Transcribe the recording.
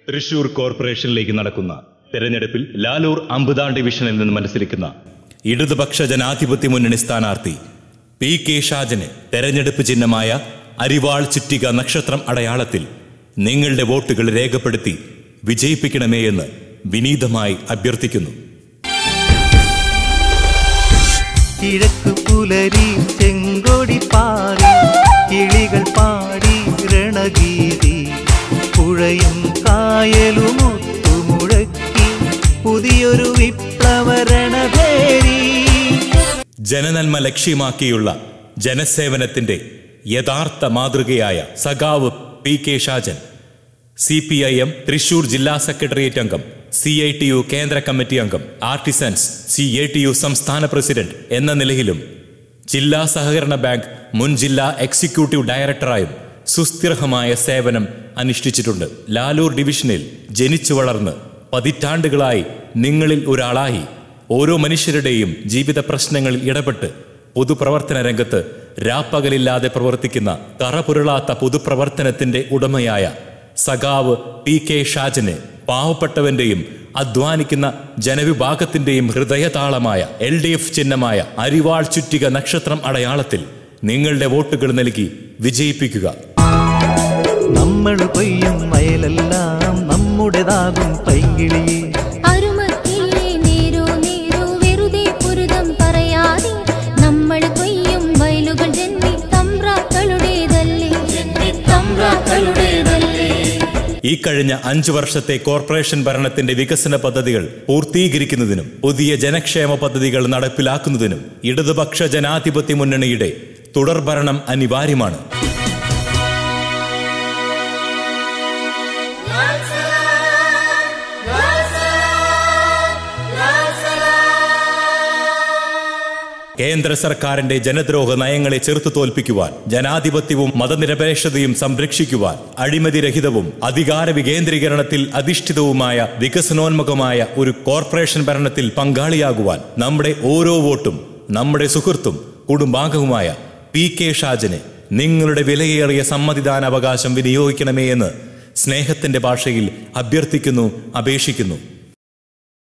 തൃശൂർ കോർപ്പറേഷനിലേക്ക് നടക്കുന്ന തെരഞ്ഞെടുപ്പിൽ ലാലൂർ അമ്പതാം ഡിവിഷനിൽ നിന്ന് മത്സരിക്കുന്ന ഇടതുപക്ഷ ജനാധിപത്യ മുന്നണി സ്ഥാനാർത്ഥി പി കെ ഷാജന് തെരഞ്ഞെടുപ്പ് ചിഹ്നമായ അരിവാൾ ചുറ്റിക നക്ഷത്രം അടയാളത്തിൽ നിങ്ങളുടെ വോട്ടുകൾ രേഖപ്പെടുത്തി വിജയിപ്പിക്കണമേ എന്ന് വിനീതമായി അഭ്യർത്ഥിക്കുന്നു കിഴക്കു പുലരി ചെങ്കൊടി പാറി കിളികൾ പാടി രണഗീതി പുഴയും കായലും ഒത്തുമുഴക്കി പുതിയൊരു വിപ്ലവ രണഭേരി ജനനന്മ ലക്ഷ്യമാക്കിയുള്ള ജനസേവനത്തിന്റെ യഥാർത്ഥ മാതൃകയായ സഖാവ് P K Shajan C P I M Thrissur ജില്ലാ സെക്രട്ടേറിയറ്റ് അംഗം സി ഐ ടി യു കേന്ദ്ര കമ്മിറ്റി അംഗം artisans C A T U സംസ്ഥാന പ്രസിഡന്റ് എന്ന നിലയിലും ജില്ലാ സഹകരണ ബാങ്ക് മുൻ ജില്ലാ എക്സിക്യൂട്ടീവ് ഡയറക്ടറായും സുസ്ഥിരമായ സേവനം അനുഷ്ഠിച്ചിട്ടുണ്ട് ലാലൂർ ഡിവിഷനിൽ ജനിച്ചു വളർന്ന് പതിറ്റാണ്ടുകളായി നിങ്ങളിൽ ഒരാളായി ഓരോ മനുഷ്യരുടെയും ജീവിത പ്രശ്നങ്ങളിൽ ഇടപെട്ട് പൊതുപ്രവർത്തന രംഗത്ത് രാപ്പകലില്ലാതെ പ്രവർത്തിക്കുന്ന തറപുരളാത്ത പൊതുപ്രവർത്തനത്തിന്റെ ഉടമയായ സഖാവ് പി കെ ഷാജന് പാവപ്പെട്ടവന്റെയും അധ്വാനിക്കുന്ന ജനവിഭാഗത്തിന്റെയും ഹൃദയതാളമായ എൽ ഡി എഫ് ചിഹ്നമായ അരിവാൾ ചുറ്റിക നക്ഷത്രം അടയാളത്തിൽ നിങ്ങളുടെ വോട്ടുകൾ നൽകി വിജയിപ്പിക്കുക നമ്മൾ കൊയ്യും വയലെല്ലാം നമ്മുടേതാകും പൈങ്കിളിയേ അരുമക്കില്ലേ നേരോ നേരോ വെറുതെ പുരുതം പറയാതെ നമ്മൾ കൊയ്യും വയലുകൾ ജന്മി തമ്പ്രാക്കളുടേതല്ലേ തമ്പ്രാക്കളുടേതല്ലേ ഈ കഴിഞ്ഞ അഞ്ചു വർഷത്തെ കോർപ്പറേഷൻ ഭരണത്തിന്റെ വികസന പദ്ധതികൾ പൂർത്തീകരിക്കുന്നതിനും പുതിയ ജനക്ഷേമ പദ്ധതികൾ നടപ്പിലാക്കുന്നതിനും ഇടതുപക്ഷ ജനാധിപത്യ മുന്നണിയുടെ തുടർഭരണം അനിവാര്യമാണ് കേന്ദ്ര സർക്കാരിന്റെ ജനദ്രോഹ നയങ്ങളെ ചെറുത്തു തോൽപ്പിക്കുവാൻ ജനാധിപത്യവും മതനിരപേക്ഷതയും സംരക്ഷിക്കുവാൻ അഴിമതിരഹിതവും അധികാര വികേന്ദ്രീകരണത്തിൽ അധിഷ്ഠിതവുമായ വികസനോന്മുഖമായ ഒരു കോർപ്പറേഷൻ ഭരണത്തിൽ പങ്കാളിയാകുവാൻ നമ്മുടെ ഓരോ വോട്ടും നമ്മുടെ സുഹൃത്തും കുടുംബാംഗവുമായ പി കെ ഷാജന് നിങ്ങളുടെ വിലയേറിയ സമ്മതിദാനാവകാശം വിനിയോഗിക്കണമേ എന്ന് സ്നേഹത്തിന്റെ ഭാഷയിൽ അഭ്യർത്ഥിക്കുന്നു അപേക്ഷിക്കുന്നു